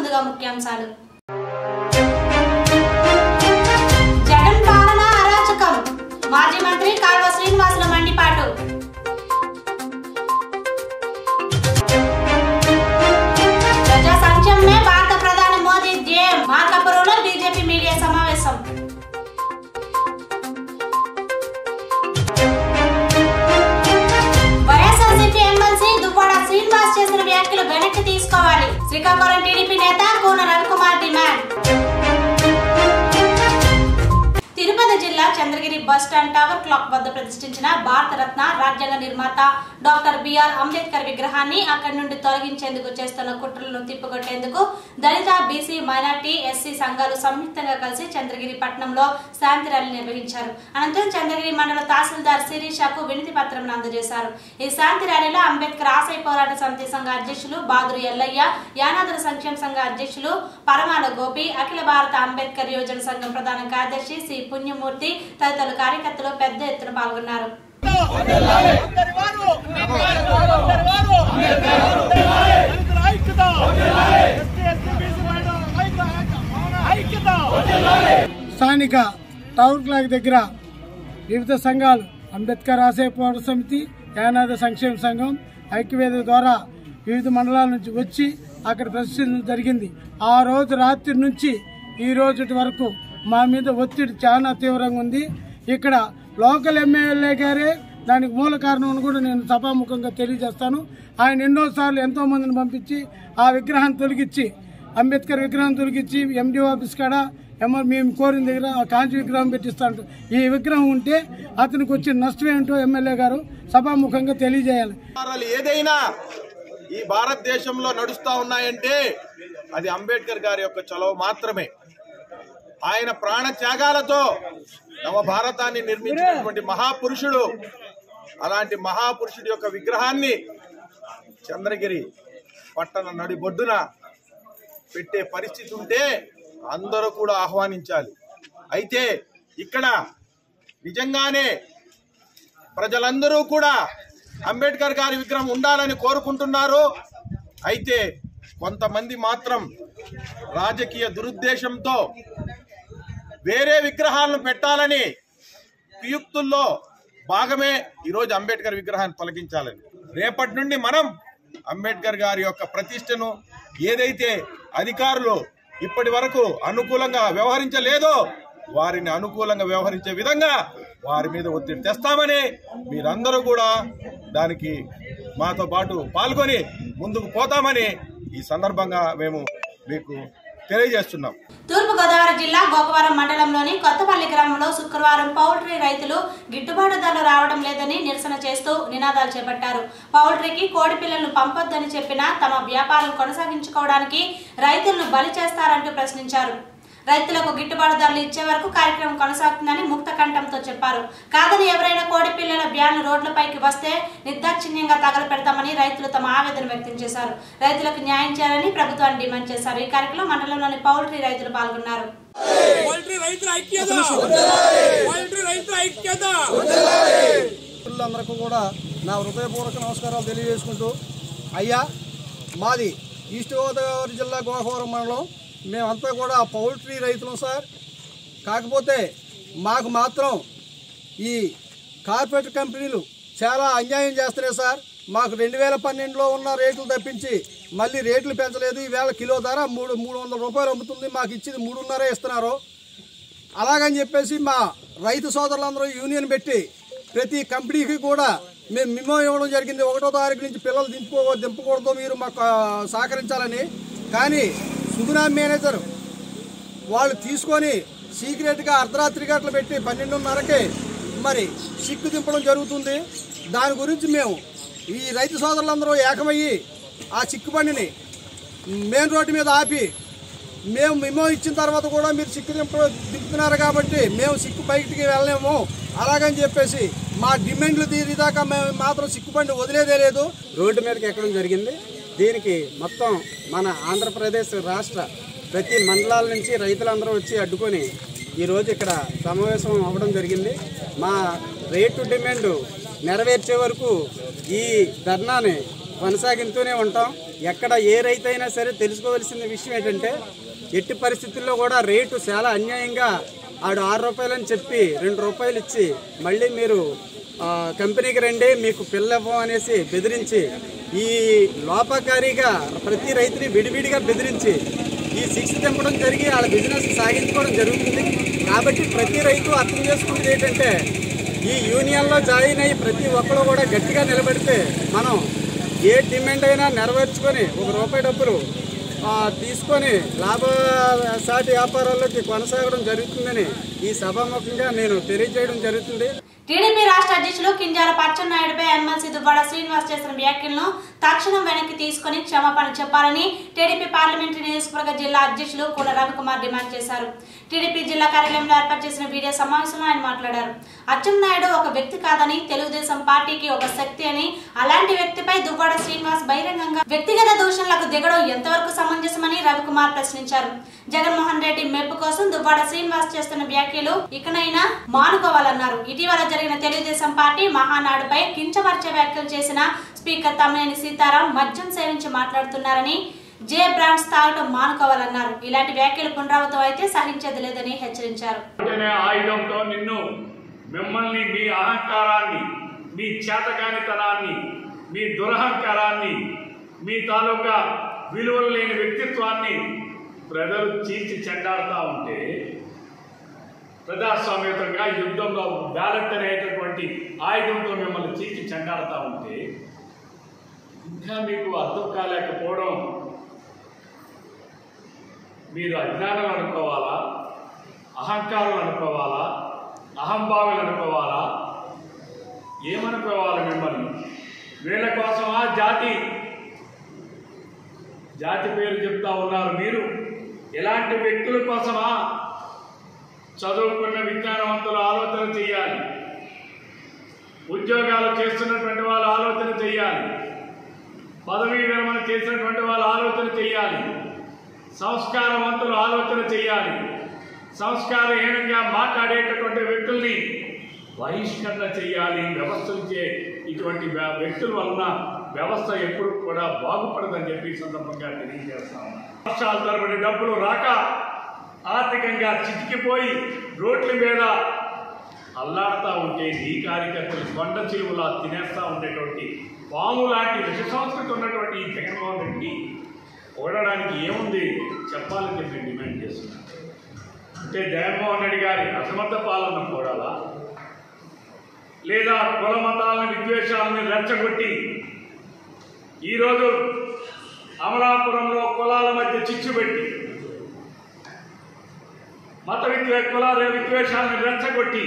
ముందుగా ముఖ్యాంశాలు జగన్ పాలన అరాచకం మాజీ మంత్రి కాల్వ శ్రీనివాసుల మండిపాటు ప్రజా సంక్షేమమే భారత ప్రధాని మోదీ ధ్యేయం మార్కాపురంలో బీజేపీ మీడియా సమావేశం వైఎస్ఆర్సీపీ ఎమ్మెల్సీ దువ్వాడ శ్రీనివాస్ చేసిన వ్యాఖ్యలు వెనక్కి తీసుకోవాలి శ్రీకాకుళం టీడీపీ నేత కూన రవికుమార్ డిమాండ్ తిరుపతి జిల్లా Chandragiri bus stand tower clock వద్ద ప్రతిష్ఠించిన భారత రత్న రాజ్యాంగ నిర్మాత డాక్టర్ బిఆర్ అంబేద్కర్ విగ్రహాన్ని అక్కడి నుండి తొలగించేందుకు చేస్తున్న కుట్రలను తిప్పికొట్టేందుకు దళిత బీసీ మైనార్టీ ఎస్సీ సంఘాలు సంయుక్తంగా కలిసి చంద్రగిరి పట్టణంలో శాంతి ర్యాలీ నిర్వహించారు అనంతరం చంద్రగిరి మండల తహసీల్దార్ శిరీషకు వినతి పత్రం అందజేశారు ఈ శాంతి ర్యాలీలో అంబేద్కర్ ఆశయ పోరాట సమితి సంఘ అధ్యక్షులు బాదురు ఎల్లయ్య యానాదుల సంక్షేమ సంఘ అధ్యక్షులు పరమాల గోపి అఖిల భారత అంబేద్కర్ యోజన సంఘం ప్రధాన కార్యదర్శి సి పుణ్యమూర్తి తదితరుల కార్యకర్తలు పెద్ద ఎత్తున పాల్గొన్నారు స్థానిక టవర్ క్లాక్ దగ్గర వివిధ సంఘాలు అంబేద్కర్ ఆశయ పోరాట సమితి యానాద సంక్షేమ సంఘం ఐక్యవేద ద్వారా వివిధ మండలాల నుంచి వచ్చి అక్కడ ప్రదర్శించడం జరిగింది ఆ రోజు రాత్రి నుంచి ఈ రోజు వరకు మా మీద ఒత్తిడి చాలా తీవ్రంగా ఉంది ఇక్కడ లోకల్ ఎమ్మెల్యే గారే దానికి మూల కారణం అని కూడా నేను సభాముఖంగా తెలియజేస్తాను ఆయన ఎన్నోసార్లు ఎంతో మందిని పంపించి ఆ విగ్రహాన్ని తొలగించి అంబేద్కర్ విగ్రహం తొలగించి ఎండి ఆఫీస్ కాడ ఎమ్మ మేము కోరిన దగ్గర ఆ కాంచి విగ్రహం పెట్టిస్తాంట ఈ విగ్రహం ఉంటే అతనికి వచ్చిన నష్టం ఏంటో ఎమ్మెల్యే గారు సభాముఖంగా తెలియజేయాలి వ్యవహారాలు ఏదైనా ఈ భారతదేశంలో నడుస్తా ఉన్నాయంటే అది అంబేద్కర్ గారి యొక్క చొలవ మాత్రమే ఆయన ప్రాణ త్యాగాలతో నవ భారతాన్ని నిర్మించినటువంటి మహాపురుషుడు అలాంటి మహాపురుషుడి యొక్క విగ్రహాన్ని చంద్రగిరి పట్టణ నడిబొడ్డున పెట్టే పరిస్థితి ఉంటే అందరూ కూడా ఆహ్వానించాలి అయితే ఇక్కడ నిజంగానే ప్రజలందరూ కూడా అంబేద్కర్ గారి విగ్రహం ఉండాలని కోరుకుంటున్నారు అయితే కొంతమంది మాత్రం రాజకీయ దురుద్దేశంతో వేరే విగ్రహాలను పెట్టాలని కుయుక్తుల్లో భాగమే ఈరోజు అంబేద్కర్ విగ్రహాన్ని తొలగించాలని రేపటి నుండి మనం అంబేద్కర్ గారి యొక్క ప్రతిష్టను ఏదైతే అధికారులు ఇప్పటి వరకు అనుకూలంగా వ్యవహరించలేదో వారిని అనుకూలంగా వ్యవహరించే విధంగా వారి మీద ఒత్తిడి తెస్తామని మీరందరూ కూడా దానికి మాతో పాటు పాల్గొని ముందుకు పోతామని ఈ సందర్భంగా మేము మీకు తెలియజేస్తున్నాం తూర్పు గోదావరి జిల్లా గోకవరం మండలంలోని కొత్తపల్లి గ్రామంలో శుక్రవారం పౌల్ట్రీ రైతులు గిట్టుబాటు ధరలు రావడం లేదని నిరసన చేస్తూ నినాదాలు చేపట్టారు పౌల్ట్రీకి కోడి పిల్లలను పంపొద్దని చెప్పినా తమ వ్యాపారం కొనసాగించుకోవడానికి రైతులను బలి చేస్తారంటూ ప్రశ్నించారు రైతులకు గిట్టుబాటు ధరలు ఇచ్చే వరకు కార్యక్రమం కొనసాగుతుందని ముక్త కంఠంతో చెప్పారు కాదని ఎవరైనా కోడి పిల్లల బ్యాన్లు రోడ్లపైకి వస్తే నిర్దాక్షిణ్యంగా తగలపెడతామని రైతులు తమ ఆవేదన వ్యక్తం చేశారు రైతులకు న్యాయం చేయాలని ప్రభుత్వాన్ని డిమాండ్ చేశారు ఈ కార్యక్రమంలో మండలంలోని పౌల్ట్రీ రైతులు పాల్గొన్నారు పౌల్ట్రీ రైతుల ఐక్యత పౌల్ట్రీ రైతుల ఐక్యత మిత్రులందరికీ కూడా నా హృదయపూర్వక నమస్కారాలు తెలియజేసుకుంటూ అయ్యా మాది ఈస్ట్ గోదావరి జిల్లా గోహవరం మండలం మేమంతా కూడా పౌల్ట్రీ రైతులం సార్ కాకపోతే మాకు మాత్రం ఈ కార్పొరేట్ కంపెనీలు చాలా అన్యాయం చేస్తున్నాయి సార్ మాకు రెండు వేల పన్నెండులో ఉన్న రేట్లు తప్పించి మళ్ళీ రేట్లు పెంచలేదు ఈవేళ కిలో ధర మూడు మూడు వందల రూపాయలు అమ్ముతుంది మాకు ఇచ్చింది మూడున్నర ఇస్తున్నారు అలాగని చెప్పేసి మా రైతు సోదరులందరూ యూనియన్ పెట్టి ప్రతి కంపెనీకి కూడా మేము మిమో ఇవ్వడం జరిగింది ఒకటో తారీఖు నుంచి పిల్లలు దింపుకో దింపకూడదు మీరు మాకు ఆ, సహకరించాలని కానీ సుగుణా మేనేజర్ వాళ్ళు తీసుకొని సీక్రెట్గా అర్ధరాత్రి గంటలు పెట్టి పన్నెండున్నరకే మరి సిక్కు దింపడం జరుగుతుంది దాని గురించి మేము ఈ రైతు సోదరులందరూ ఏకమయ్యి ఆ చిక్కు బండిని మెయిన్ రోడ్డు మీద ఆపి మేము మెమో ఇచ్చిన తర్వాత కూడా మీరు సిక్కు దింప దింపుతున్నారు కాబట్టి మేము సిక్కు బయటికి వెళ్ళలేము అలాగని చెప్పేసి మా డిమాండ్లు తీరేదాకా మేము మాత్రం సిక్కు బండి వదిలేదే లేదు రోడ్డు మీదకి ఎక్కడం జరిగింది దీనికి మొత్తం మన ఆంధ్రప్రదేశ్ రాష్ట్ర ప్రతి మండలాల నుంచి రైతులందరూ వచ్చి అడ్డుకొని ఈరోజు ఇక్కడ సమావేశం అవ్వడం జరిగింది మా రేటు డిమాండ్ నెరవేర్చే వరకు ఈ ధర్నాని కొనసాగిస్తూనే ఉంటాం ఎక్కడ ఏ రైతు అయినా సరే తెలుసుకోవాల్సిన విషయం ఏంటంటే ఎట్టి పరిస్థితుల్లో కూడా రేటు చాలా అన్యాయంగా ఆడు ఆరు రూపాయలని చెప్పి రెండు రూపాయలు ఇచ్చి మళ్ళీ మీరు ఆ, కంపెనీకి రండి మీకు పిల్ల ఇవ్వం అనేసి బెదిరించి ఈ లోపకారిగా ప్రతి రైతుని విడివిడిగా బెదిరించి ఈ సిక్స్ తెంపడం జరిగి వాళ్ళ బిజినెస్ సాగించుకోవడం జరుగుతుంది కాబట్టి ప్రతి రైతు అర్థం చేసుకునేది ఏంటంటే ఈ యూనియన్లో జాయిన్ అయ్యి ప్రతి ఒక్కరు కూడా గట్టిగా నిలబడితే మనం ఏ డిమాండ్ అయినా నెరవేర్చుకొని ఒక రూపాయి డబ్బులు ఆ, తీసుకొని లాభ సాటి వ్యాపారాల్లోకి కొనసాగడం జరుగుతుందని ఈ సభాముఖంగా నేను తెలియజేయడం జరుగుతుంది టీడీపీ రాష్ట్ర అధ్యక్షులు కింజాల పచ్చెన్నాయుడుపై ఎమ్మెల్సీ దువ్వాడ శ్రీనివాస్ చేసిన వ్యాఖ్యలను తక్షణం వెనక్కి తీసుకుని క్షమాపణ చెప్పాలని టీడీపీ పార్లమెంటరీ నియోజకవర్గ జిల్లా అధ్యక్షులు కూల రవికుమార్ డిమాండ్ చేశారు టీడీపీ జిల్లా కార్యాలయంలో ఏర్పాటు చేసిన వీడియో సమావేశంలో ఆయన మాట్లాడారు అచ్చెన్నాయుడు ఒక వ్యక్తి కాదని తెలుగుదేశం పార్టీకి ఒక శక్తి అని అలాంటి వ్యక్తిపై దువ్వాడ శ్రీనివాస్ బహిరంగంగా వ్యక్తిగత దూషణలకు దిగడం ఎంతవరకు సమంజసమని రవికుమార్ ప్రశ్నించారు జగన్మోహన్ రెడ్డి మెప్పు కోసం దువ్వాడ శ్రీనివాస్ చేస్తున్న వ్యాఖ్యలు ఇకనైనా మానుకోవాలన్నారు ఇటీవల జరిగిన తెలుగుదేశం పార్టీ మహానాడుపై కించపరిచే వ్యాఖ్యలు చేసిన స్పీకర్ తమ్మినేని సీతారాం మద్యం సేవించి మాట్లాడుతున్నారని జే బ్రాండ్స్ తాగటం మానుకోవాలన్నారు ఇలాంటి వ్యాఖ్యలు పునరావృతం అయితే సహించేది లేదని హెచ్చరించారు అనే ఆయుధంతో నిన్ను మిమ్మల్ని మీ అహంకారాన్ని మీ చేతకానితనాన్ని మీ దురహంకారాన్ని మీ తాలూకా విలువలు లేని వ్యక్తిత్వాన్ని ప్రజలు చీల్చి చెండాడుతూ ఉంటే ప్రజాస్వామ్యతంగా యుద్ధంలో బ్యాలెట్ అనేటటువంటి ఆయుధంతో మిమ్మల్ని చీల్చి చెండాడుతూ ఉంటే ఇంకా మీకు అర్థం కాలేకపోవడం మీరు అజ్ఞానం అనుకోవాలా అహంకారం అనుకోవాలా అహంభావులు అనుకోవాలా ఏమనుకోవాలి మిమ్మల్ని వీళ్ళ కోసమా జాతి జాతి పేరు చెప్తా ఉన్నారు మీరు ఎలాంటి వ్యక్తుల కోసమా చదువుకున్న విజ్ఞానవంతులు ఆలోచన చేయాలి ఉద్యోగాలు చేస్తున్నటువంటి వాళ్ళు ఆలోచన చేయాలి పదవీ విరమణ చేసినటువంటి వాళ్ళు ఆలోచన చేయాలి సంస్కారవంతులు ఆలోచన చేయాలి సంస్కారహీనంగా మాట్లాడేటటువంటి వ్యక్తుల్ని బహిష్కరణ చేయాలి వ్యవస్థలు చే ఇటువంటి వ్య- వ్యక్తుల వలన వ్యవస్థ ఎప్పుడు కూడా బాగుపడదని చెప్పి ఈ సందర్భంగా తెలియజేస్తాం రాష్ట్రాల తరబడి డబ్బులు రాక ఆర్థికంగా చితికిపోయి రోడ్ల మీద అల్లాడుతూ ఉంటే ఈ కార్యకర్తలు కొండ చెరువులా తినేస్తూ ఉండేటువంటి పాము లాంటి విష సంస్కృతి ఉన్నటువంటి ఈ జగన్మోహన్ రెడ్డి ఓడడానికి ఏముంది చెప్పాలని చెప్పి డిమాండ్ చేస్తున్నారు అంటే జగన్మోహన్ రెడ్డి గారి అసమర్థ పాలన కూడాలా లేదా కుల మతాలను విద్వేషాలను రెచ్చగొట్టి ఈరోజు అమలాపురంలో కులాల మధ్య చిచ్చు పెట్టి మత విద్వే కులాల విద్వేషాలను రెచ్చగొట్టి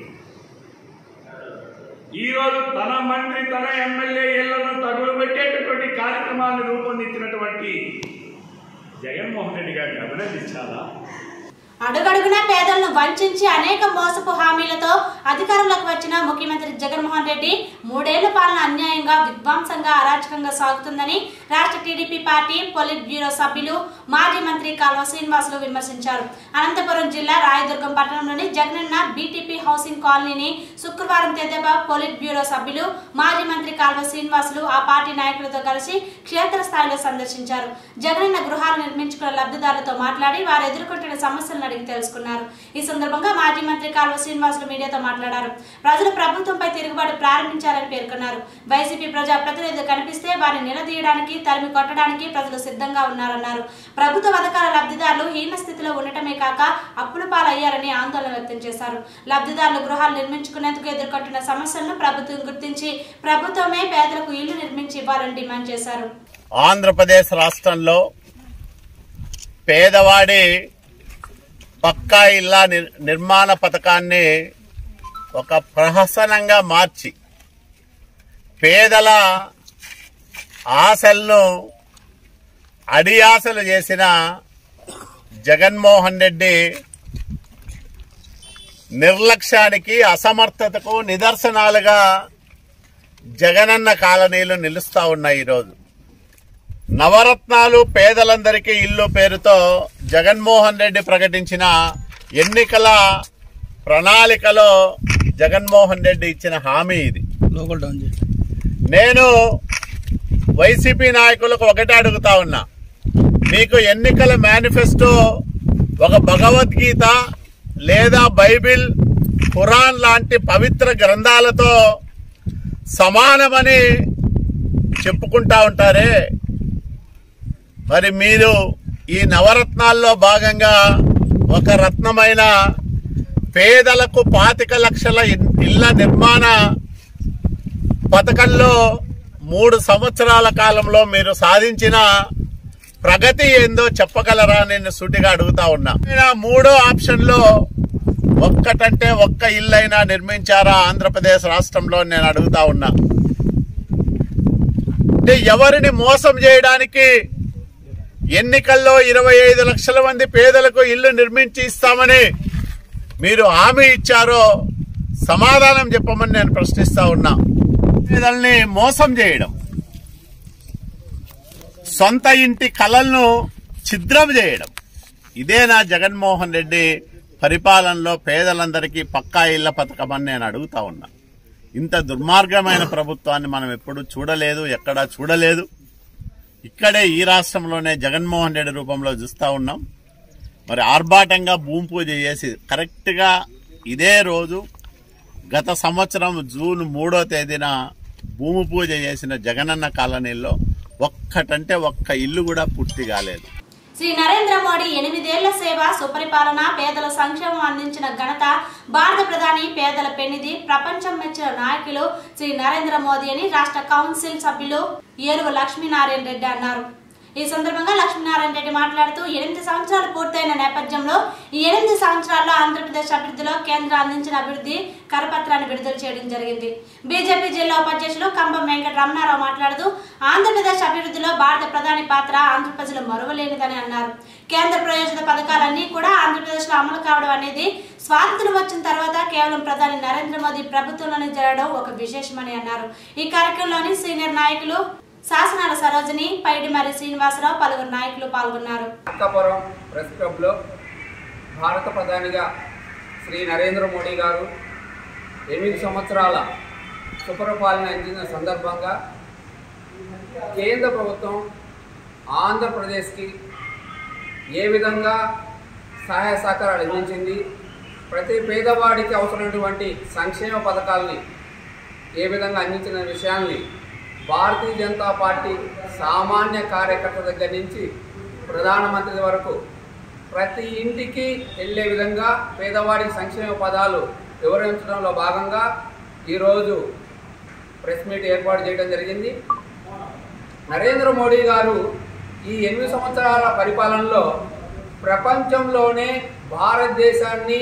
ఈరోజు తన మంత్రి తన ఎమ్మెల్యే ఇళ్లను తగులుబెట్టేటటువంటి కార్యక్రమాన్ని రూపొందించినటువంటి జగన్మోహన్ రెడ్డి గారిని అభినందించాలా అడుగడుగునా పేదలను వంచించి అనేక మోసపు హామీలతో అధికారంలోకి వచ్చిన ముఖ్యమంత్రి జగన్మోహన్ రెడ్డి మూడేళ్ల పాలన అన్యాయంగా విధ్వంసంగా అరాచకంగా సాగుతుందని రాష్ట్ర టీడీపీ పార్టీ పొలిట్ బ్యూరో సభ్యులు మాజీ మంత్రి కాల్వ శ్రీనివాసులు విమర్శించారు అనంతపురం జిల్లా రాయదుర్గం పట్టణంలోని జగనన్న బీటీపీ హౌసింగ్ కాలనీని శుక్రవారం తెదేపా పొలిట్ బ్యూరో సభ్యులు మాజీ మంత్రి కాల్వ శ్రీనివాసులు ఆ పార్టీ నాయకులతో కలిసి క్షేత్రస్థాయిలో సందర్శించారు జగనన్న గృహాలు నిర్మించుకున్న లబ్ధిదారులతో మాట్లాడి వారు ఎదుర్కొంటున్న సమస్యలను అడిగి తెలుసుకున్నారు ఈ సందర్భంగా మాజీ మంత్రి కాల్వ శ్రీనివాసులు మీడియాతో మాట్లాడారు ప్రజలు ప్రభుత్వంపై తిరుగుబాటు ప్రారంభించారని పేర్కొన్నారు వైసీపీ ప్రజా ప్రతినిధులు కనిపిస్తే వారిని నిలదీయడానికి తరిమి కొట్టడానికి ప్రజలు సిద్ధంగా ఉన్నారన్నారు ప్రభుత్వ పథకాల లబ్ధిదారులు హీన స్థితిలో ఉండటమే కాక అప్పుల పాలయ్యారని ఆందోళన వ్యక్తం చేశారు లబ్ధిదారులు గృహాలు నిర్మించుకునేందుకు ఎదుర్కొంటున్న సమస్యలను ప్రభుత్వం గుర్తించి ప్రభుత్వమే పేదలకు ఇళ్లు నిర్మించి ఇవ్వాలని డిమాండ్ చేశారు ఆంధ్రప్రదేశ్ రాష్ట్రంలో పేదవాడి పక్కా ఇళ్ళ నిర్- నిర్మాణ పథకాన్ని ఒక ప్రహసనంగా మార్చి పేదల ఆశలను అడియాసలు చేసిన జగన్మోహన్ రెడ్డి నిర్లక్ష్యానికి అసమర్థతకు నిదర్శనాలుగా జగనన్న కాలనీలు నిలుస్తా ఉన్నాయి ఈరోజు నవరత్నాలు పేదలందరికీ ఇల్లు పేరుతో జగన్మోహన్ రెడ్డి ప్రకటించిన ఎన్నికల ప్రణాళికలో జగన్మోహన్ రెడ్డి ఇచ్చిన హామీ ఇది నేను వైసీపీ నాయకులకు ఒకటే అడుగుతా ఉన్నా మీకు ఎన్నికల మేనిఫెస్టో ఒక భగవద్గీత లేదా బైబిల్ ఖురాన్ లాంటి పవిత్ర గ్రంథాలతో సమానమని చెప్పుకుంటా ఉంటారే మరి మీరు ఈ నవరత్నాల్లో భాగంగా ఒక రత్నమైన పేదలకు పాతిక లక్షల ఇన్- ఇళ్ల నిర్మాణ పథకంలో మూడు సంవత్సరాల కాలంలో మీరు సాధించిన ప్రగతి ఏందో చెప్పగలరా నేను సూటిగా అడుగుతా ఉన్నా ఈయన మూడో ఆప్షన్ లో ఒక్కటంటే ఒక్క ఇల్లైనా నిర్మించారా ఆంధ్రప్రదేశ్ రాష్ట్రంలో నేను అడుగుతా ఉన్నా అంటే ఎవరిని మోసం చేయడానికి ఎన్నికల్లో ఇరవై ఐదు లక్షల మంది పేదలకు ఇల్లు నిర్మించి ఇస్తామని మీరు హామీ ఇచ్చారో సమాధానం చెప్పమని నేను ప్రశ్నిస్తా ఉన్నా పేదల్ని మోసం చేయడం సొంత ఇంటి కలలను ఛిద్రం చేయడం ఇదే నా జగన్మోహన్ రెడ్డి పరిపాలనలో పేదలందరికీ పక్కా ఇళ్ల పథకం అని నేను అడుగుతా ఉన్నా ఇంత దుర్మార్గమైన ప్రభుత్వాన్ని మనం ఎప్పుడు చూడలేదు ఎక్కడా చూడలేదు ఇక్కడే ఈ రాష్ట్రంలోనే జగన్మోహన్ రెడ్డి రూపంలో చూస్తా ఉన్నాం మరి ఆర్భాటంగా భూమి పూజ చేసి కరెక్ట్గా ఇదే రోజు గత సంవత్సరం జూన్ మూడో తేదీన భూమి పూజ చేసిన జగనన్న కాలనీలో ఒక్కటంటే ఒక్క ఇల్లు కూడా పూర్తి కాలేదు శ్రీ నరేంద్ర మోడీ ఎనిమిదేళ్ల సేవ సుపరిపాలన పేదల సంక్షేమం అందించిన ఘనత భారత ప్రధాని పేదల పెన్నిది ప్రపంచం మెచ్చిన నాయకులు శ్రీ నరేంద్ర మోదీ అని రాష్ట్ర కౌన్సిల్ సభ్యులు ఏరువ లక్ష్మీనారాయణ రెడ్డి అన్నారు ఈ సందర్భంగా లక్ష్మీనారాయణ రెడ్డి మాట్లాడుతూ ఎనిమిది సంవత్సరాలు పూర్తయిన నేపథ్యంలో ఈ ఎనిమిది సంవత్సరాల్లో ఆంధ్రప్రదేశ్ అభివృద్ధిలో కేంద్రం అందించిన అభివృద్ధి కరపత్రాన్ని విడుదల చేయడం జరిగింది బీజేపీ జిల్లా ఉపాధ్యక్షులు కంబం వెంకట రమణారావు మాట్లాడుతూ ఆంధ్రప్రదేశ్ అభివృద్ధిలో భారత ప్రధాని పాత్ర ఆంధ్ర ప్రజలు మరువలేనిదని అన్నారు కేంద్ర ప్రయోజన పథకాలన్నీ కూడా ఆంధ్రప్రదేశ్ లో అమలు కావడం అనేది స్వాతంత్రం వచ్చిన తర్వాత కేవలం ప్రధాని నరేంద్ర మోదీ ప్రభుత్వంలోనే జరగడం ఒక విశేషమని అన్నారు ఈ కార్యక్రమంలోని సీనియర్ నాయకులు శాసనాల సరోజిని పైడిమర్రి శ్రీనివాసరావు పలువురు నాయకులు పాల్గొన్నారు అక్కపురం ప్రెస్ క్లబ్లో భారత ప్రధానిగా శ్రీ నరేంద్ర మోడీ గారు ఎనిమిది సంవత్సరాల సుపరిపాలన అందించిన సందర్భంగా కేంద్ర ప్రభుత్వం ఆంధ్రప్రదేశ్కి ఏ విధంగా సహాయ సహకారాలు అందించింది ప్రతి పేదవాడికి అవసరమైనటువంటి సంక్షేమ పథకాలని ఏ విధంగా అందించిన విషయాల్ని భారతీయ జనతా పార్టీ సామాన్య కార్యకర్త దగ్గర నుంచి ప్రధానమంత్రి వరకు ప్రతి ఇంటికి వెళ్ళే విధంగా పేదవాడికి సంక్షేమ పదాలు వివరించడంలో భాగంగా ఈరోజు ప్రెస్ మీట్ ఏర్పాటు చేయడం జరిగింది నరేంద్ర మోడీ గారు ఈ ఎనిమిది సంవత్సరాల పరిపాలనలో ప్రపంచంలోనే భారతదేశాన్ని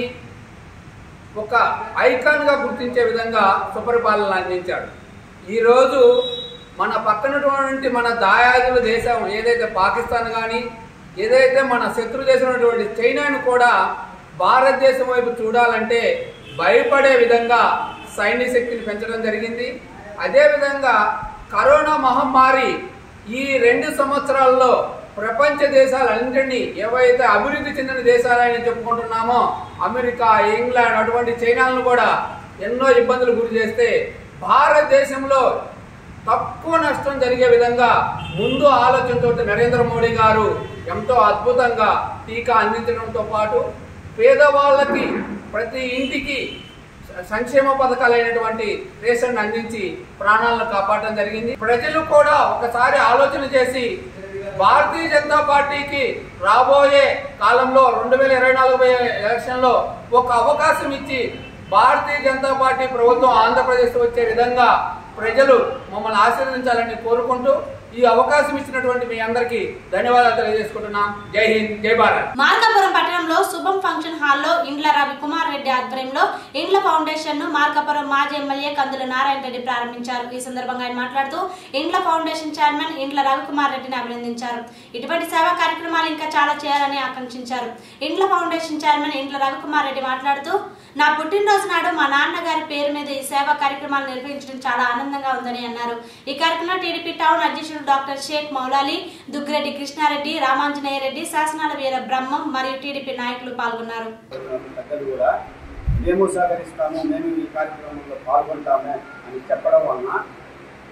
ఒక ఐకాన్గా గుర్తించే విధంగా సుపరిపాలన అందించాడు ఈరోజు మన పక్కనటువంటి మన దాయాదుల దేశం ఏదైతే పాకిస్తాన్ కానీ ఏదైతే మన శత్రు దేశమైనటువంటి చైనాను కూడా భారతదేశం వైపు చూడాలంటే భయపడే విధంగా సైన్య శక్తిని పెంచడం జరిగింది అదేవిధంగా కరోనా మహమ్మారి ఈ రెండు సంవత్సరాల్లో ప్రపంచ దేశాలన్నింటినీ ఏవైతే అభివృద్ధి చెందిన దేశాలని చెప్పుకుంటున్నామో అమెరికా ఇంగ్లాండ్ అటువంటి చైనాలను కూడా ఎన్నో ఇబ్బందులు గురి చేస్తే భారతదేశంలో తక్కువ నష్టం జరిగే విధంగా ముందు ఆలోచనతో నరేంద్ర మోడీ గారు ఎంతో అద్భుతంగా టీకా అందించడంతో పాటు పేదవాళ్ళకి ప్రతి ఇంటికి సంక్షేమ పథకాలైనటువంటి రేషన్ అందించి ప్రాణాలను కాపాడడం జరిగింది ప్రజలు కూడా ఒకసారి ఆలోచన చేసి భారతీయ జనతా పార్టీకి రాబోయే కాలంలో రెండు వేల ఇరవై నాలుగు ఎలక్షన్ లో ఒక అవకాశం ఇచ్చి భారతీయ జనతా పార్టీ ప్రభుత్వం ఆంధ్రప్రదేశ్ వచ్చే విధంగా ప్రజలు మమ్మల్ని ఆశీర్వదించాలని కోరుకుంటూ ఈ అవకాశం ఇచ్చినటువంటి మీ అందరికీ ధన్యవాదాలు తెలియజేసుకుంటున్నాం జై హింద్ జై భారత్ మార్కాపురం పట్టణంలో శుభం ఫంక్షన్ హాల్లో ఇండ్ల రవి కుమార్ రెడ్డి ఆధ్వర్యంలో ఇండ్ల ఫౌండేషన్ ను మార్కాపురం మాజీ ఎమ్మెల్యే కందుల నారాయణ రెడ్డి ప్రారంభించారు ఈ సందర్భంగా ఆయన మాట్లాడుతూ ఇండ్ల ఫౌండేషన్ చైర్మన్ ఇండ్ల రవికుమార్ రెడ్డిని అభినందించారు ఇటువంటి సేవా కార్యక్రమాలు ఇంకా చాలా చేయాలని ఆకాంక్షించారు ఇండ్ల ఫౌండేషన్ చైర్మన్ ఇండ్ల రవికుమార్ రెడ్డి మాట్లాడుతూ నా పుట్టినరోజు నాడు మా నాన్నగారి పేరు మీద ఈ సేవా కార్యక్రమాలు నిర్వహించడం చాలా ఆనందంగా ఉందని అన్నారు ఈ కార్యక్రమంలో టీడీపీ టౌన్ అధ్యక్షుడు డాక్టర్ షేక్ మౌలాలి దుగ్గిరెడ్డి కృష్ణారెడ్డి రామాంజనేయ రెడ్డి శాసనాల వీర బ్రహ్మం మరియు టీడీపీ నాయకులు పాల్గొన్నారు పెద్దలు కూడా మేము సహకరిస్తాము మేము ఈ కార్యక్రమంలో పాల్గొంటాము అని చెప్పడం వలన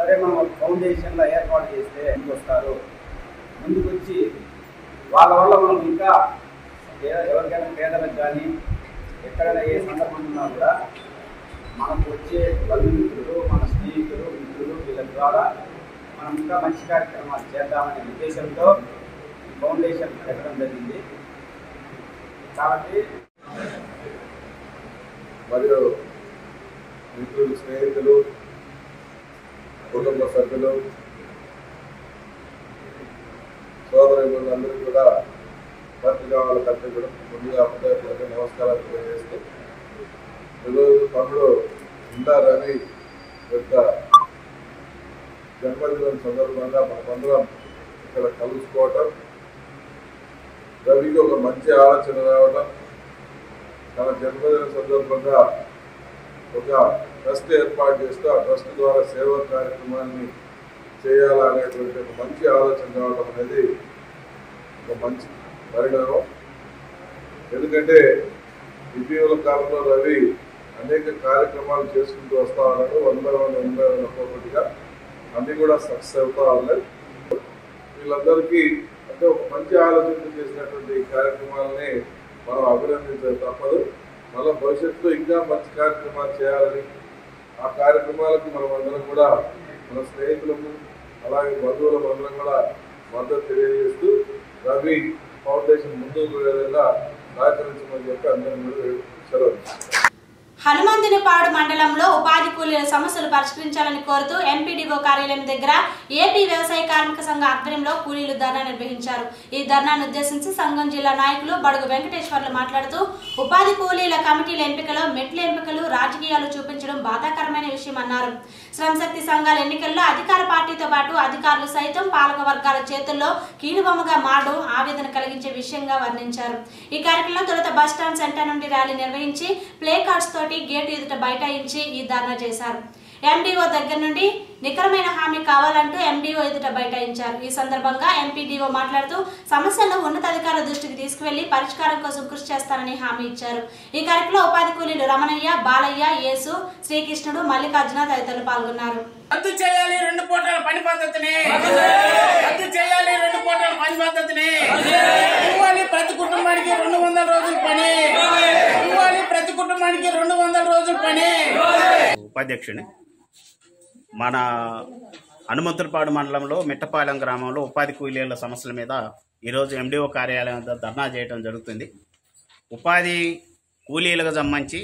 సరే మనం ఒక ఫౌండేషన్లో ఏర్పాటు చేస్తే ముందుకు వస్తారు ముందుకు వచ్చి వాళ్ళ వల్ల మనం ఇంకా ఏ- ఎవరికైనా పేదలకు కానీ ఎక్కడైనా ఏ సందర్భం ఉన్నా కూడా మనకు వచ్చే బంధుమిత్రులు మన స్నేహితులు మిత్రులు వీళ్ళ ద్వారా మనం ఇంకా మంచి కార్యక్రమాలు చేద్దామనే ఉద్దేశంతో ఈ ఫౌండేషన్ పెట్టడం జరిగింది కాబట్టి మరియు మిత్రులు స్నేహితులు కుటుంబ సభ్యులు సోదరులందరూ కూడా పత్రికా వాళ్ళకందరూ కూడా ముందుగా హృదయపూర్వక నమస్కారాలు తెలియజేస్తూ ఈరోజు తమ్ముడు ఇందా రవి యొక్క జన్మదినం సందర్భంగా మనమందరం ఇక్కడ కలుసుకోవటం రవికి ఒక మంచి ఆలోచన రావడం తన జన్మదిన సందర్భంగా ఒక ట్రస్ట్ ఏర్పాటు చేస్తూ ఆ ట్రస్ట్ ద్వారా సేవా కార్యక్రమాన్ని చేయాలనేటువంటి ఒక మంచి ఆలోచన రావడం అనేది ఒక మంచి పరిణామం ఎందుకంటే ఇటీవల కాలంలో రవి అనేక కార్యక్రమాలు చేసుకుంటూ వస్తా ఉన్నాడు one by one one by one ఒక్కొక్కటిగా అన్ని కూడా సక్సెస్ అవుతా ఉన్నాయి వీళ్ళందరికీ అంటే ఒక మంచి ఆలోచన చేసినటువంటి ఈ కార్యక్రమాలని మనం అభినందించడం తప్పదు మళ్ళీ భవిష్యత్తులో ఇంకా మంచి కార్యక్రమాలు చేయాలని ఆ కార్యక్రమాలకు మనం అందరం కూడా మన స్నేహితులకు అలాగే బంధువులకు అందరం కూడా మద్దతు తెలియజేస్తూ రవి ఫౌండేషన్ ముందుకు పోయే విధంగా సహకరించమని చెప్పి అందరం కూడా సెలవు హనుమంతునిపాడు మండలంలో ఉపాధి కూలీల సమస్యలు పరిష్కరించాలని కోరుతూ ఎంపీడీఓ కార్యాలయం దగ్గర ఏపీ వ్యవసాయ కార్మిక సంఘ ఆధ్వర్యంలో కూలీలు ధర్నా నిర్వహించారు ఈ ధర్నాను ఉద్దేశించి సంఘం జిల్లా నాయకులు బడుగు వెంకటేశ్వర్లు మాట్లాడుతూ ఉపాధి కూలీల కమిటీల ఎంపికలో మెట్ల ఎంపికలు రాజకీయాలు చూపించడం బాధాకరమైన విషయమన్నారు శ్రమశక్తి సంఘాల ఎన్నికల్లో అధికార పార్టీతో పాటు అధికారులు సైతం పాలక వర్గాల చేతుల్లో కీలుబొమ్మగా మారడం ఆవేదన కలిగించే విషయంగా వర్ణించారు ఈ కార్యక్రమంలో తొలుత బస్టాండ్ సెంటర్ నుండి ర్యాలీ నిర్వహించి ప్లే కార్డ్స్ తోటి గేటు ఎదుట బైఠాయించి ఈ ధర్నా చేశారు ఎండిఓ దగ్గర నుండి నికరమైన హామీ కావాలంటూ ఎండిఓ ఎదుట బైఠాయించారు ఈ సందర్భంగా ఎంపీడీఓ మాట్లాడుతూ సమస్యలను ఉన్నతాధికారుల దృష్టికి తీసుకువెళ్లి పరిష్కారం కోసం కృషి చేస్తానని హామీ ఇచ్చారు ఈ కార్యక్రమంలో ఉపాధి కూలీలు రమణయ్య బాలయ్య యేసు శ్రీకృష్ణుడు మల్లికార్జున తదితరులు పాల్గొన్నారు రద్దు చేయాలి రెండు పూటల పని పద్ధతిని రద్దు చేయాలి రెండు పూటల పని పద్ధతిని ఇవ్వాలి ప్రతి కుటుంబానికి రెండు వందల రోజుల పని ఇవ్వాలి ప్రతి కుటుంబానికి రెండు వందల రోజుల పని ఉపాధ్యక్షుని మన హనుమంతులపాడు మండలంలో మిట్టపాలెం గ్రామంలో ఉపాధి కూలీల సమస్యల మీద ఈరోజు ఎండిఓ కార్యాలయం వద్ద ధర్నా చేయడం జరుగుతుంది ఉపాధి కూలీలకు సంబంధించి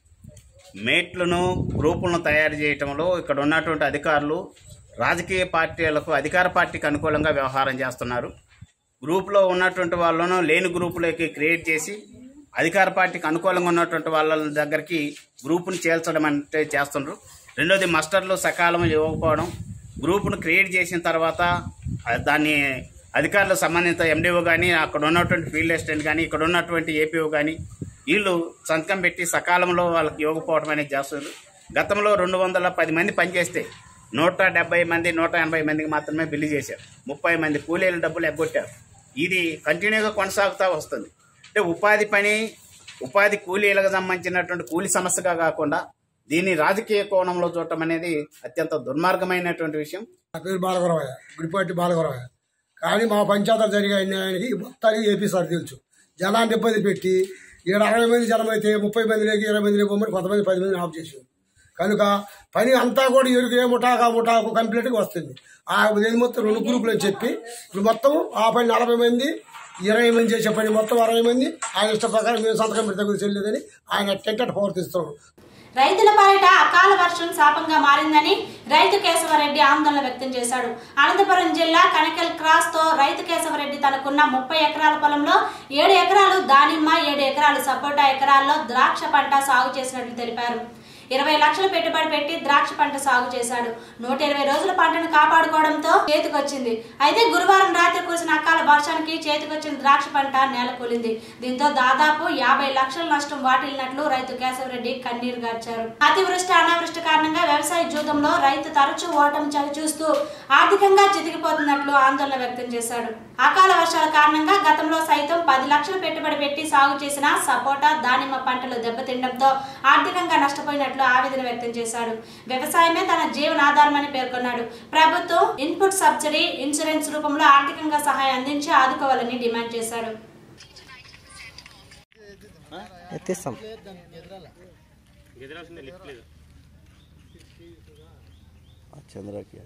మేట్లను గ్రూపులను తయారు చేయటంలో ఇక్కడ ఉన్నటువంటి అధికారులు రాజకీయ పార్టీలకు అధికార పార్టీకి అనుకూలంగా వ్యవహారం చేస్తున్నారు గ్రూపులో ఉన్నటువంటి వాళ్ళను లేని గ్రూపులోకి క్రియేట్ చేసి అధికార పార్టీకి అనుకూలంగా ఉన్నటువంటి వాళ్ళ దగ్గరికి గ్రూపును చేల్చడం అంటే చేస్తున్నారు రెండోది మస్టర్లు సకాలం ఇవ్వకపోవడం గ్రూపును క్రియేట్ చేసిన తర్వాత ఆ దాన్ని అధికారులకు సంబంధిత ఎండిఓ కానీ అక్కడ ఉన్నటువంటి ఫీల్డ్ అసిస్టెంట్ కానీ ఇక్కడ ఉన్నటువంటి ఏపీఓ కానీ వీళ్ళు సంతకం పెట్టి సకాలంలో వాళ్ళకి ఇవ్వకపోవడం అనేది చేస్తున్నారు గతంలో రెండు వందల పది మంది పనిచేస్తే నూట డెబ్బై మంది నూట ఎనభై మందికి మాత్రమే బిల్లు చేశారు ముప్పై మంది కూలీల డబ్బులు ఎగ్గొట్టారు ఇది కంటిన్యూగా కొనసాగుతూ వస్తుంది అంటే ఉపాధి పని ఉపాధి కూలీలకు సంబంధించినటువంటి కూలీ సమస్యగా కాకుండా దీన్ని రాజకీయ కోణంలో చూడటం అనేది అత్యంత దుర్మార్గమైనటువంటి విషయం నా పేరు బాలగొరవయ్య గుడిపాటి బాలగొరవయ్య కానీ మా పంచాయతీలు జరిగే అన్యాయానికి మొత్తానికి ఏపీ సార్ తెలుసు జనాన్ని ఇబ్బంది పెట్టి ఈడ అరవై మంది జనం అయితే ముప్పై మంది లేక ఇరవై మంది లేక కొంతమంది పది మందిని ఆఫ్ చేసారు కనుక పని అంతా కూడా ఎరుగు ఏ ముఠాకు ఆ ముఠాకు కంప్లీట్గా వస్తుంది ఆ ఇది మొత్తం రెండు గ్రూపులు అని చెప్పి ఇప్పుడు మొత్తం ఆ పని నలభై మంది ఇరవై మంది చేసే పని మొత్తం అరవై మంది ఆయన ఇష్ట ప్రకారం మేము సంతకం పెడితే కూడా చెల్లేదని ఆయన టెంకట్ ప్రవర్తిస్తున్నాడు రైతుల పాలిట అకాల వర్షం శాపంగా మారిందని రైతు కేశవరెడ్డి ఆందోళన వ్యక్తం చేశాడు అనంతపురం జిల్లా కనకల్ క్రాస్ తో రైతు కేశవరెడ్డి తనకున్న ముప్పై ఎకరాల పొలంలో ఏడు ఎకరాలు దానిమ్మ ఏడు ఎకరాలు సపోటా ఎకరాల్లో ద్రాక్ష పంట సాగు చేసినట్లు తెలిపారు ఇరవై లక్షలు పెట్టుబడి పెట్టి ద్రాక్ష పంట సాగు చేశాడు నూట ఇరవై రోజుల పంటను కాపాడుకోవడంతో చేతికొచ్చింది అయితే గురువారం రాత్రి కురిసిన అకాల వర్షానికి చేతికొచ్చిన ద్రాక్ష పంట నేలకూలింది దీంతో దాదాపు యాభై లక్షల నష్టం వాటిల్లినట్లు రైతు కేశవరెడ్డి కన్నీరు గార్చారు అతివృష్టి అనావృష్టి కారణంగా వ్యవసాయ జూదంలో రైతు తరచూ ఓటమి చవి చూస్తూ ఆర్థికంగా చితికిపోతున్నట్లు ఆందోళన వ్యక్తం చేశాడు అకాల వర్షాల కారణంగా గతంలో సైతం పది లక్షలు పెట్టుబడి పెట్టి సాగు చేసిన సపోటా దానిమ్మ పంటలు దెబ్బతినడంతో ఆర్థికంగా నష్టపోయినట్లు చేస్తున్నట్లు ఆవేదన వ్యక్తం చేశాడు వ్యవసాయమే తన జీవనాధారమని పేర్కొన్నాడు ప్రభుత్వం ఇన్పుట్ సబ్సిడీ ఇన్సూరెన్స్ రూపంలో ఆర్థికంగా సహాయం అందించి ఆదుకోవాలని డిమాండ్ చేశాడు ఎత్తిస్తాం చంద్రకి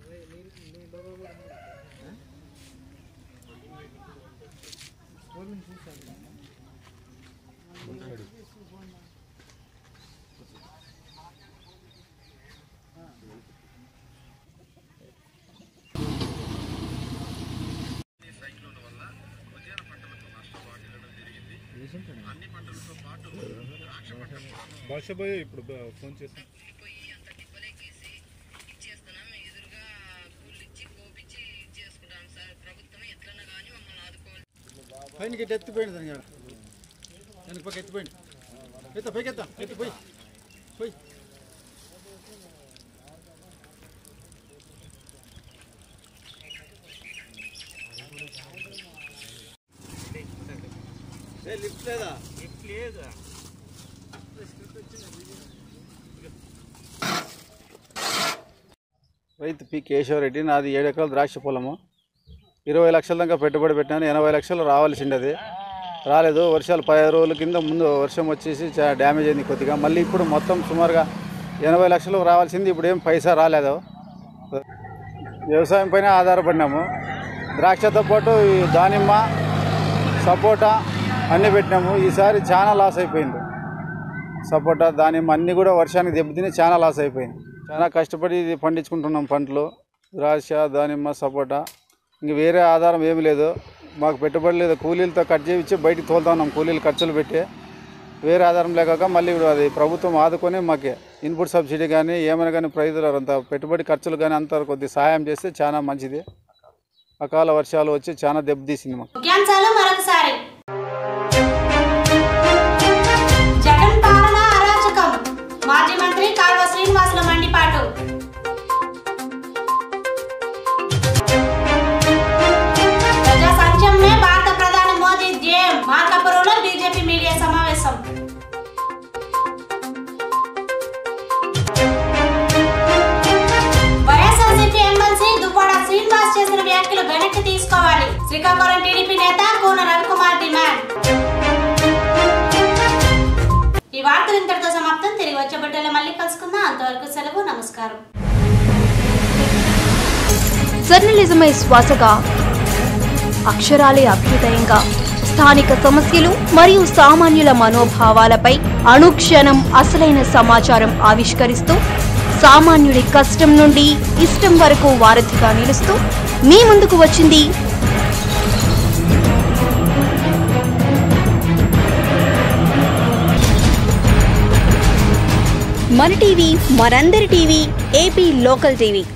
భాష పోయి ఇప్పుడు బ- ఫోన్ చేసి పైనకి ఇటు ఎత్తిపోయింది దాని కాడ వెనక పక్క ఎత్తిపోయింది ఎత్త పైకి ఎత్తా ఎత్తి పోయి పోయి లిఫ్ట్ లేదా లిఫ్ట్ లేదు రైతు పి కేశవరెడ్డి నాది ఏడు ఎకరాల ద్రాక్ష పొలము ఇరవై లక్షల దాకా పెట్టుబడి పెట్టాను ఎనభై లక్షలు రావాల్సిండేది రాలేదు వర్షాలు పది రోజుల కింద ముందు వర్షం వచ్చేసి చాలా డ్యామేజ్ అయింది కొద్దిగా మళ్ళీ ఇప్పుడు మొత్తం సుమారుగా ఎనభై లక్షలు రావాల్సింది ఇప్పుడు ఏం పైసా రాలేదు వ్యవసాయం పైన ఆధారపడినాము ద్రాక్షతో పాటు ఈ దానిమ్మ సపోటా అన్నీ పెట్టినాము ఈసారి చాలా లాస్ అయిపోయింది సపోటా దానిమ్మ అన్నీ కూడా వర్షానికి దెబ్బతిని చాలా లాస్ అయిపోయింది చాలా కష్టపడి ఇది పండించుకుంటున్నాం పంటలు ద్రాక్ష దానిమ్మ సపోటా ఇంక వేరే ఆధారం ఏమీ లేదు మాకు పెట్టుబడి లేదు కూలీలతో కట్ చేయించి బయటికి తోలుతా ఉన్నాం కూలీలు ఖర్చులు పెట్టి వేరే ఆధారం లేక మళ్ళీ ఇప్పుడు అది ప్రభుత్వం ఆదుకొని మాకు ఇన్పుట్ సబ్సిడీ కానీ ఏమైనా కానీ ప్రైజులు అంత పెట్టుబడి ఖర్చులు కానీ అంత కొద్ది సహాయం చేస్తే చాలా మంచిది అకాల వర్షాలు వచ్చి చాలా దెబ్బతీసింది మాకు ముఖ్యాంశాలు మరొకసారి జగన్ పాలన అరాచకం మాజీ మంత్రి కాల్వ శ్రీనివాసుల మండిపాటు ప్రజా సంక్షేమమే భారత ప్రధాని మోదీ ధ్యేయం మార్కాపురంలో బీజేపీ మీడియా సమావేశం వైఎస్ఆర్సీపీ ఎమ్మెల్సీ దువ్వాడ శ్రీనివాస్ చేసిన వ్యాఖ్యలు వెనక్కి తీసుకోవాలి శ్రీకాకుళం టీడీపీ నేత కోన రవికుమార్ డిమాండ్ ఈ వార్తలు ఇంతటితో సమాప్తం తిరిగి వచ్చే బట్టలు మళ్ళీ కలుసుకుందాం అంతవరకు సెలవు నమస్కారం జర్నలిజమే శ్వాసగా అక్షరాలే అభ్యుదయంగా స్థానిక సమస్యలు మరియు సామాన్యుల మనోభావాలపై అనుక్షణం అసలైన సమాచారం ఆవిష్కరిస్తూ సామాన్యుడి కష్టం నుండి ఇష్టం వరకు వారధిగా నిలుస్తూ మీ ముందుకు వచ్చింది మన టీవీ మనందరి టీవీ ఏపీ లోకల్ టీవీ